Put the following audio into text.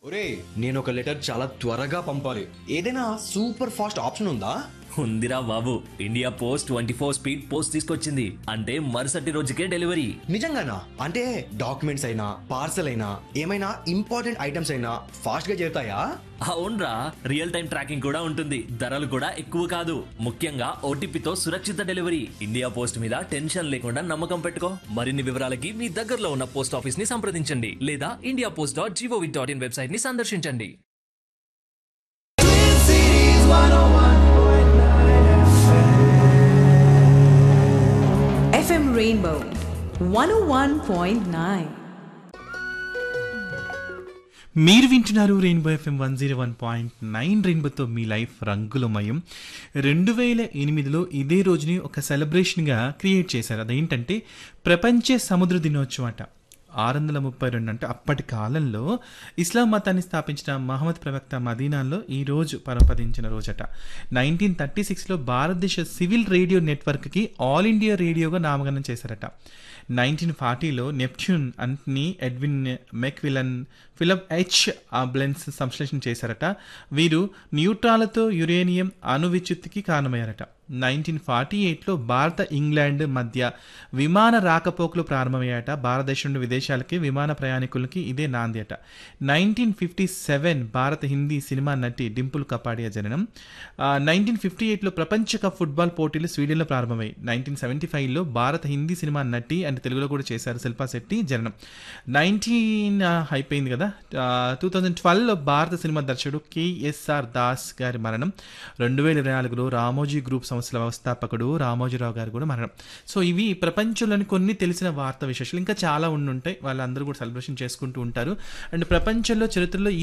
ఒరే నేను ఒక లెటర్ చాలా త్వరగా పంపాలి ఏదైనా సూపర్ ఫాస్ట్ ఆప్షన్ ఉందా ఉందిరా బాబు India post twenty four speed post తీసుకొచ్చింది అంటే మరుసటి రోజుకే డెలివరీ నిజంగానా అంటే డాక్యుమెంట్స్ అయినా పార్సల్ అయినా ఏమైనా ఇంపార్టెంట్ ఐటమ్స్ అయినా ఫాస్ట్ గా చేరుతాయా అవునరా రియల్ టైం ట్రాకింగ్ కూడా ఉంటుంది ధరలు కూడా ఎక్కువ కాదు ముఖ్యంగా ఓటీపీతో సురక్షిత డెలివరీ ఇండియా పోస్ట్ మీద టెన్షన్ లేకుండా నమ్మకం పెట్టుకో మరిన్ని వివరాలకి మీ దగ్గరలో ఉన్న పోస్ట్ ఆఫీస్ ని సంప్రదించండి లేదా India post dot G O V dot in website ని సందర్శించండి FM Rainbow 101.9. మీరు వింటున్నారు Rainbow FM one zero one point nine రెయిన్బోతో మీ లైఫ్ రంగులమయం రెండు వేల ఎనిమిదిలో ఇదే రోజుని ఒక సెలబ్రేషన్గా క్రియేట్ చేశారు అదేంటంటే ప్రపంచ సముద్ర దినోత్సవం అట ఆరు వందల ముప్పై రెండు అంటే అప్పటి కాలంలో ఇస్లాం మతాన్ని స్థాపించిన మహమ్మద్ ప్రవక్త మదీనాలో ఈ రోజు పరపదించిన రోజట నైన్టీన్ థర్టీ సిక్స్లో భారతదేశ సివిల్ రేడియో నెట్వర్క్కి ఆల్ ఇండియా రేడియోగా నామకరణం చేశారట నైన్టీన్ ఫార్టీలో నెప్ట్యూన్ అంట్నీ Edwin McMillan Philip H Abelson సంశ్లేషణ చేశారట వీరు న్యూట్రాలతో యురేనియం అణు విద్యుత్తుకి కారణమయ్యారట నైన్టీన్ ఫార్టీ ఎయిట్లో భారత ఇంగ్లాండ్ మధ్య విమాన రాకపోకలు ప్రారంభమయ్యాట భారతదేశం నుండి విదేశాలకి విమాన ప్రయాణికులకి ఇదే నాంది అట నైన్టీన్ ఫిఫ్టీ సెవెన్ భారత హిందీ సినిమా నటి డింపుల్ కపాడియా జననం నైన్టీన్ ఫిఫ్టీ ఎయిట్లో ప్రపంచ కప్ ఫుట్బాల్ పోటీలు స్వీడన్లో ప్రారంభమయ్యాయి నైన్టీన్ సెవెంటీ ఫైవ్లో భారత హిందీ సినిమా నటి అండ్ తెలుగులో కూడా చేశారు శిల్పా శెట్టి జననం నైన్టీన్ అయిపోయింది కదా టూ థౌజండ్ ట్వెల్వ్లో భారత సినిమా దర్శకుడు కేఎస్ఆర్ దాస్ గారి మరణం రెండు వేల ఇరవై నాలుగులో రామోజీ గ్రూప్ సంస్థల వ్యవస్థాపకుడు రామోజీరావు గారు కూడా మరణం సో ఇవి ప్రపంచంలోని కొన్ని తెలిసిన వార్తా విశేషాలు ఇంకా చాలా ఉండుంటాయి వాళ్ళందరూ కూడా సెలబ్రేషన్ చేసుకుంటూ ఉంటారు అండ్ ప్రపంచంలో చరిత్రలో